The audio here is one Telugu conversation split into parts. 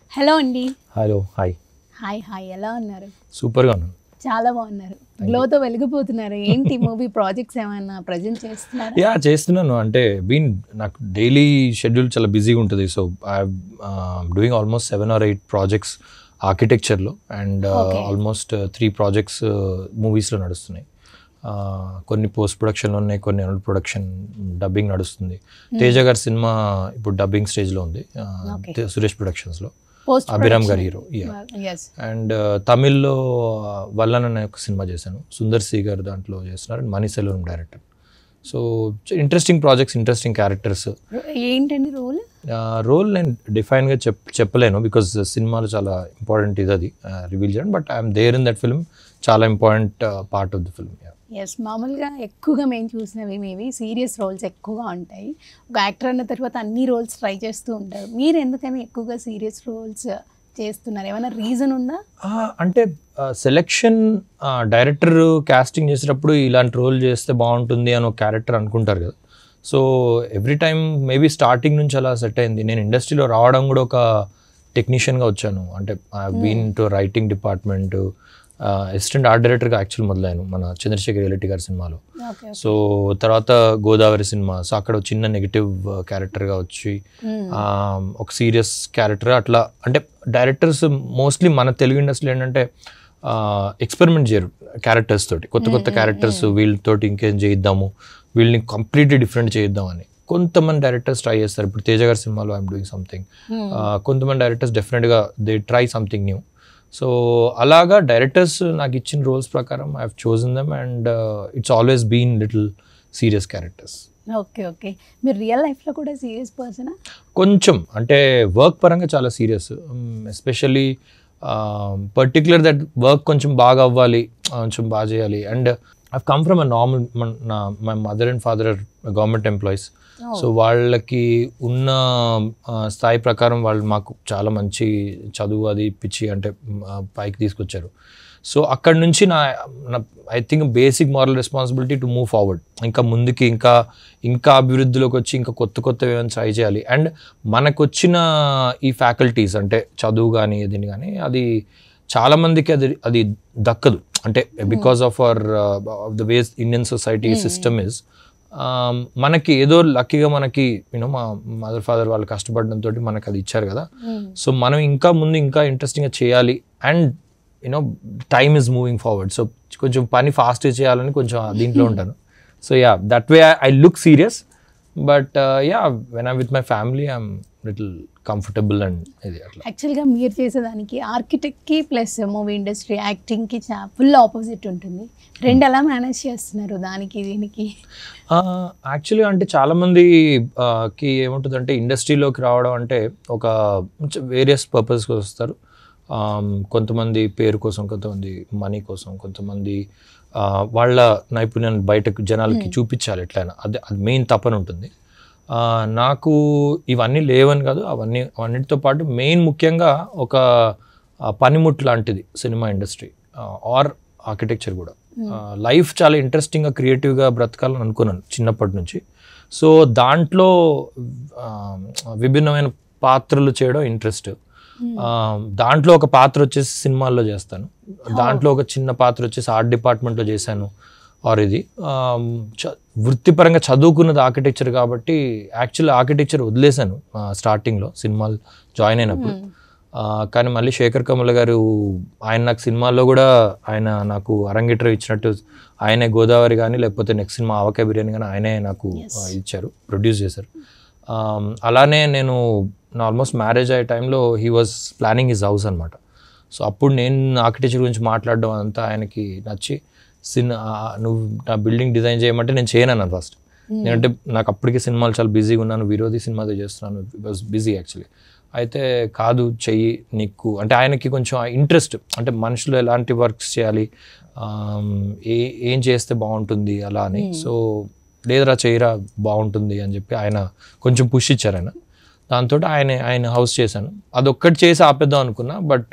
హలో అండి హలో హాయ్ హాయ్ హాయ్ ఎలా ఉన్నారు సూపర్గా ఉన్నాను చాలా బాగున్నారు గ్లోతో వెలిగిపోతున్నారు ఏంటి మూవీ ప్రాజెక్ట్స్ ఏమైనా ప్రజెంట్ చేస్తున్నారా యా చేస్తున్నాను అంటే బీన్ నాకు డైలీ షెడ్యూల్ చాలా బిజీగా ఉంటుంది so I doing almost seven or eight projects ఆర్కిటెక్చర్లో and Okay. Almost three projects మూవీస్లో నడుస్తున్నాయి Uh, కొన్ని పోస్ట్ ప్రొడక్షన్లో ఉన్నాయి కొన్ని అండర్ ప్రొడక్షన్ డబ్బింగ్ నడుస్తుంది తేజ గారి సినిమా ఇప్పుడు డబ్బింగ్ స్టేజ్లో ఉంది uh, Okay. తే- సురేష్ ప్రొడక్షన్స్లో పోస్ట్ అభిరామ్ గారి హీరో యా ఎస్ అండ్ తమిళ్లో వల్లన్ అనే ఒక సినిమా చేశాను సుందర్ సి గారు దాంట్లో చేస్తున్నారు and Mani Selvaram director so interesting projects interesting characters ఏంటండి రోల్ రోల్ నేను డిఫైన్గా చెప్ చెప్పలేను బికాజ్ సినిమాలో చాలా ఇంపార్టెంట్ ఇది అది రివీల్ చేయడం but I'm there in that film చాలా important part of the film yes మామూలుగా ఎక్కువగా మేము చూసినవి మేవి సీరియస్ రోల్స్ ఎక్కువగా ఉంటాయి ఒక యాక్టర్ అన్న తర్వాత అన్ని రోల్స్ ట్రై చేస్తూ ఉంటారు మీరు ఎందుకని ఎక్కువగా సీరియస్ రోల్స్ చేస్తున్నారు ఏమైనా రీజన్ ఉందా అంటే సెలెక్షన్ డైరెక్టర్ కాస్టింగ్ చేసేటప్పుడు ఇలాంటి రోల్ చేస్తే బాగుంటుంది అని ఒక క్యారెక్టర్ అనుకుంటారు కదా so every time maybe starting నుంచి అలా సెట్ అయింది నేను ఇండస్ట్రీలో రావడం కూడా ఒక టెక్నీషియన్గా వచ్చాను అంటే been to writing department assistant art డైరెక్టర్గా యాక్చువల్ మొదలయ్యాను మన చంద్రశేఖర్ రెడ్డి గారి సినిమాలో ఓకే సో తర్వాత గోదావరి సినిమా సో అక్కడ ఒక చిన్న నెగిటివ్ క్యారెక్టర్గా వచ్చి ఆ, ఒక సీరియస్ క్యారెక్టర్ అట్లా అంటే డైరెక్టర్స్ మోస్ట్లీ మన తెలుగు ఇండస్ట్రీలో ఏంటంటే ఎక్స్పెరిమెంట్ చేయరు క్యారెక్టర్స్ తోటి కొత్త కొత్త క్యారెక్టర్స్ వీళ్ళతోటి ఇంకేం చేయిద్దాము వీళ్ళని కంప్లీట్లీ డిఫరెంట్ చేయిద్దాం అని కొంతమంది డైరెక్టర్స్ ట్రై చేస్తారు ఇప్పుడు తేజ గారి సినిమాలో ఐఎమ్ డూయింగ్ సంథింగ్ కొంతమంది డైరెక్టర్స్ డెఫినెట్గా they try something new so అలాగా డైరెక్టర్స్ నాకు ఇచ్చిన రోల్స్ ప్రకారం I have chosen them and it's always been little serious characters okay okay మీరు రియల్ లైఫ్లో కూడా సీరియస్ పర్సనా కొంచెం అంటే వర్క్ పరంగా చాలా serious especially particular that work కొంచెం బాగా అవ్వాలి కొంచెం బాగా చేయాలి and I come from a normal my mother and father government employees so వాళ్ళకి ఉన్న ఆ, స్థాయి ప్రకారం వాళ్ళు మాకు చాలా మంచి చదువు అది ఇప్పించి అంటే మ్, ఆ, పైకి తీసుకొచ్చారు సో అక్కడ నుంచి నా I think basic moral responsibility to move forward ఇంకా ముందుకి ఇంకా ఇంకా అభివృద్ధిలోకి వచ్చి ఇంకా కొత్త కొత్తవి ఏమైనా ట్రై చేయాలి అండ్ మనకు వచ్చిన ఈ ఫ్యాకల్టీస్ అంటే చదువు కానీ దీని కానీ అది చాలా మందికి అది అది దక్కదు అంటే because of our of the ways Indian society system is మనకి ఏదో లక్కీగా మనకి యూనో మా మదర్ ఫాదర్ వాళ్ళు కష్టపడడంతో మనకి అది ఇచ్చారు కదా సో మనం ఇంకా ముందు ఇంకా ఇంట్రెస్టింగ్గా చేయాలి and you know time is moving forward so కొంచెం పని ఫాస్ట్ చేయాలని కొంచెం దీంట్లో ఉంటాను so yeah that way I look serious but yeah when I with my family I'm little comfortable and ఇది అట్లా యాక్చువల్గా మీరు చేసేదానికి ఆర్కిటెక్ట్కి ప్లస్ మూవీ ఇండస్ట్రీ యాక్టింగ్కి చా ఫుల్ ఆపోజిట్ ఉంటుంది రెండు ఎలా మేనేజ్ చేస్తున్నారు దానికి దీనికి యాక్చువల్గా అంటే చాలామంది కి ఏముంటుందంటే ఇండస్ట్రీలోకి రావడం అంటే ఒక వేరియస్ పర్పస్కి వస్తారు Um, కొంతమంది పేరు కోసం కొంతమంది మనీ కోసం కొంతమంది ఆ, వాళ్ళ నైపుణ్యాన్ని బయటకు జనాలకి చూపించాలి ఎట్లయినా అది అది మెయిన్ తపన ఉంటుంది ఆ, నాకు ఇవన్నీ లేవని కాదు అవన్నీ అవన్నిటితో పాటు మెయిన్ ముఖ్యంగా ఒక ఆ, పనిముట్టు లాంటిది సినిమా ఇండస్ట్రీ ఆర్ ఆర్కిటెక్చర్ కూడా లైఫ్ చాలా ఇంట్రెస్టింగ్గా క్రియేటివ్గా బ్రతకాలని అనుకున్నాను చిన్నప్పటి నుంచి సో దాంట్లో ఆ, విభిన్నమైన పాత్రలు చేయడం ఇంట్రెస్ట్ దాంట్లో ఒక పాత్ర వచ్చేసి సినిమాల్లో చేస్తాను దాంట్లో ఒక చిన్న పాత్ర వచ్చేసి ఆర్ట్ డిపార్ట్మెంట్లో చేశాను ఆర్ ఇది ఆ, చ- వృత్తిపరంగా చదువుకున్నది ఆర్కిటెక్చర్ కాబట్టి యాక్చువల్ ఆర్కిటెక్చర్ వదిలేశాను స్టార్టింగ్లో సినిమాలు జాయిన్ అయినప్పుడు ఆ, కానీ మళ్ళీ శేఖర్ కమల గారు ఆయన నాకు సినిమాల్లో కూడా ఆయన నాకు అరంగేట్రం ఇచ్చినట్టు ఆయనే గోదావరి కానీ లేకపోతే నెక్స్ట్ సినిమా ఆవకాయ బిర్యానీ కానీ ఆయనే నాకు ఆ, ఇచ్చారు ప్రొడ్యూస్ చేశారు ఆమ్, అలానే నేను ఆల్మోస్ట్ మ్యారేజ్ అయ్యే టైంలో he was planning his house అనమాట సో అప్పుడు నేను ఆర్కిటెక్చర్ గురించి మాట్లాడడం అంతా ఆయనకి నచ్చి సిన్ ఆ, నువ్వు నా బిల్డింగ్ డిజైన్ చేయమంటే నేను చేయను అన్నాను ఫస్ట్ ఎందుకంటే నాకు అప్పటికే సినిమాలు చాలా బిజీగా ఉన్నాను విరోధి సినిమాతో చేస్తున్నాను వాజ్ బిజీ యాక్చువల్లీ అయితే కాదు చెయ్యి నీకు అంటే ఆయనకి కొంచెం ఇంట్రెస్ట్ అంటే మనుషులు ఎలాంటి వర్క్స్ చేయాలి ఆమ్, ఏ ఏం చేస్తే బాగుంటుంది అలా అని సో లేదురా చేయరా బాగుంటుంది అని చెప్పి ఆయన కొంచెం పుష్ ఇచ్చారు ఆయన దాంతో ఆయన ఆయన హౌస్ చేశాను అదొక్కటి చేసి ఆపేద్దాం అనుకున్నా బట్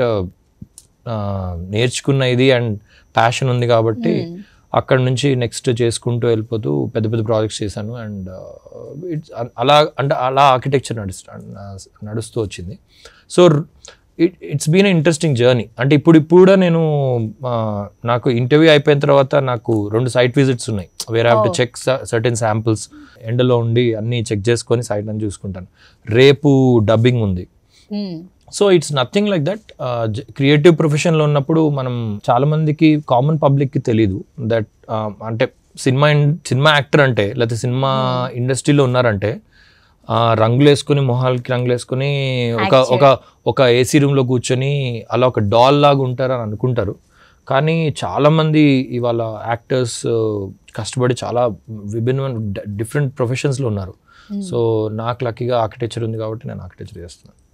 నేర్చుకున్న ఇది అండ్ ప్యాషన్ ఉంది కాబట్టి అక్కడ నుంచి నెక్స్ట్ చేసుకుంటూ వెళ్ళిపోతూ పెద్ద పెద్ద ప్రాజెక్ట్స్ చేశాను అండ్ ఇట్స్ అలా అంటే అలా ఆర్కిటెక్చర్ నడుస్తూ నడుస్తూ వచ్చింది so it it's been interesting journey అంటే ఇప్పుడు ఇప్పుడు కూడా నేను ఆ, నాకు ఇంటర్వ్యూ అయిపోయిన తర్వాత నాకు రెండు సైట్ విజిట్స్ ఉన్నాయి వేరే have to Oh. Check certain samples ఎండలో ఉండి అన్ని చెక్ చేసుకొని సైట్ అని చూసుకుంటాను రేపు డబ్బింగ్ ఉంది మ్మ్. So it's nothing like that creative ప్రొఫెషన్లో ఉన్నప్పుడు మనం చాలా మందికి కామన్ పబ్లిక్కి తెలీదు దట్ అంటే సినిమా ఇన్- సినిమా యాక్టర్ అంటే లేకపోతే సినిమా ఇండస్ట్రీలో ఉన్నారంటే ఆ, రంగులు వేసుకొని మొహాలకి రంగులు వేసుకొని ఒక Act ఒక ఒక ఏసీ రూమ్లో కూర్చొని అలా ఒక డాల్ లాగా ఉంటారు అని అనుకుంటారు కానీ చాలామంది ఇవాళ యాక్టర్స్ కష్టపడి చాలా విభిన్నమైన డిఫరెంట్ ప్రొఫెషన్స్లో ఉన్నారు సో నాకు లక్కీగా ఆర్కిటెక్చర్ ఉంది కాబట్టి నేను ఆర్కిటెక్చర్ చేస్తున్నాను